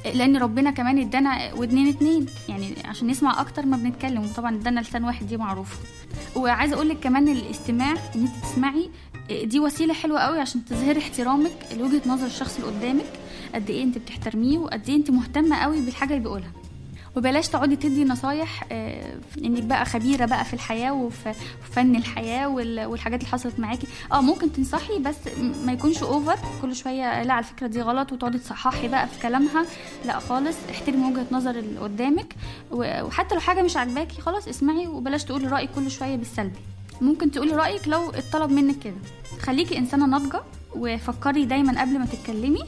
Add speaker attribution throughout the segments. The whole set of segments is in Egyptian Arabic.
Speaker 1: لان ربنا كمان ادانا ودنين اتنين يعني عشان نسمع اكتر ما بنتكلم وطبعا ادانا لسان واحد دي معروفه وعايزه اقول لك كمان الاستماع ان انت تسمعي دي وسيله حلوه قوي عشان تظهري احترامك لوجهه نظر الشخص اللي قدامك قد ايه انت بتحترميه وقد ايه انت مهتمه قوي بالحاجه اللي بيقولها وبلاش تقعدي تدي نصايح آه، انك بقى خبيره بقى في الحياه وفي فن الحياه وال- والحاجات اللي حصلت معاكي اه ممكن تنصحي بس م- ما يكونش اوفر كل شويه لا على فكره دي غلط وتقعدي تصححي بقى في كلامها لا خالص احترمي وجهه نظر اللي قدامك و- وحتى لو حاجه مش عاجباكي خلاص اسمعي وبلاش تقولي رايك كل شويه بالسلبي ممكن تقولي رايك لو اتطلب منك كده خليكي انسانه ناضجه وفكري دايما قبل ما تتكلمي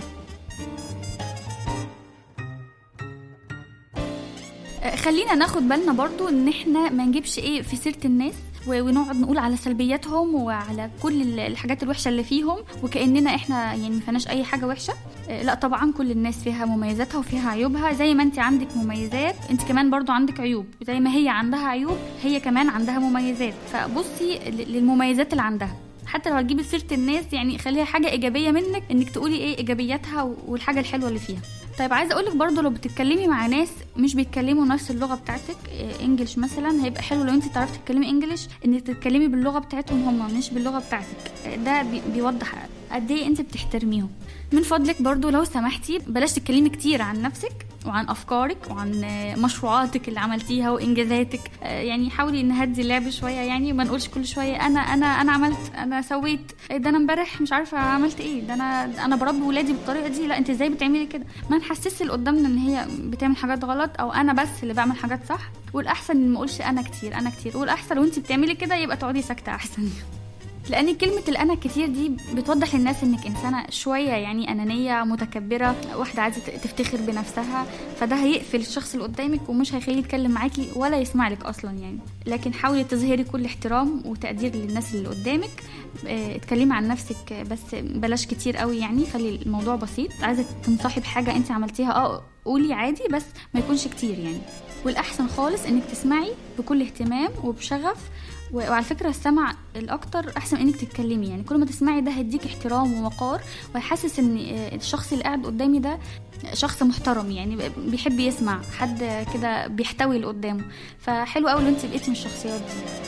Speaker 1: آه، خلينا ناخد بالنا برضو ان احنا ما نجيبش ايه في سيره الناس و- ونقعد نقول على سلبياتهم وعلى كل ال- الحاجات الوحشه اللي فيهم وكاننا احنا يعني ما فيناش اي حاجه وحشه آه، لا طبعا كل الناس فيها مميزاتها وفيها عيوبها زي ما انت عندك مميزات انت كمان برضو عندك عيوب زي ما هي عندها عيوب هي كمان عندها مميزات فبصي ل- للمميزات اللي عندها حتى لو هتجيبي سيره الناس يعني خليها حاجه ايجابيه منك انك تقولي ايه ايجابياتها والحاجه الحلوه اللي فيها طيب عايزه اقولك برضو لو بتتكلمي مع ناس مش بيتكلموا نفس اللغه بتاعتك إيه، انجلش مثلا هيبقى حلو لو انت تعرفي تتكلمي انجلش انك تتكلمي باللغه بتاعتهم هم مش باللغه بتاعتك إيه، ده بي- بيوضح قد ايه انت بتحترميهم من فضلك برضو لو سمحتي بلاش تتكلمي كتير عن نفسك وعن افكارك وعن آه، مشروعاتك اللي عملتيها وانجازاتك آه، يعني حاولي نهدي اللعب شويه يعني وما نقولش كل شويه انا انا انا عملت انا سويت إيه ده انا امبارح مش عارفه عملت ايه ده انا انا بربي ولادي بالطريقه دي لا انت ازاي بتعملي كده ما نحسسش اللي قدامنا ان هي بتعمل حاجات غلط او انا بس اللي بعمل حاجات صح والاحسن ان ما اقولش انا كتير انا كتير والاحسن لو انت بتعملي كده يبقى تقعدي ساكته احسن لان كلمه الانا كتير دي بتوضح للناس انك انسانه شويه يعني انانيه متكبره واحده عايزه تفتخر بنفسها فده هيقفل الشخص اللي قدامك ومش هيخليه يتكلم معاكي ولا يسمع لك اصلا يعني لكن حاولي تظهري كل احترام وتقدير للناس اللي قدامك آه، اتكلمي عن نفسك آه، بس بلاش كتير قوي يعني خلي الموضوع بسيط عايزه تنصحي بحاجه انت عملتيها اه قولي عادي بس ما يكونش كتير يعني والاحسن خالص انك تسمعي بكل اهتمام وبشغف و- وعلى فكره السمع الاكتر احسن من انك تتكلمي يعني كل ما تسمعي ده هيديك احترام ووقار ويحسس ان آه، الشخص اللي قاعد قدامي ده شخص محترم يعني بيحب يسمع حد كده بيحتوي اللي قدامه فحلو قوي لو انت بقيتي من الشخصيات دي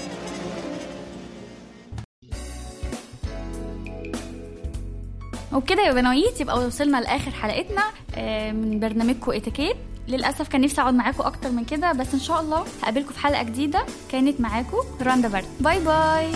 Speaker 1: وبكده يا بنويت يبقى وصلنا لاخر حلقتنا آه، من برنامجكم اتيكيت للاسف كان نفسي اقعد معاكم اكتر من كده بس ان شاء الله هقابلكم في حلقه جديده كانت معاكم راندا برد باي باي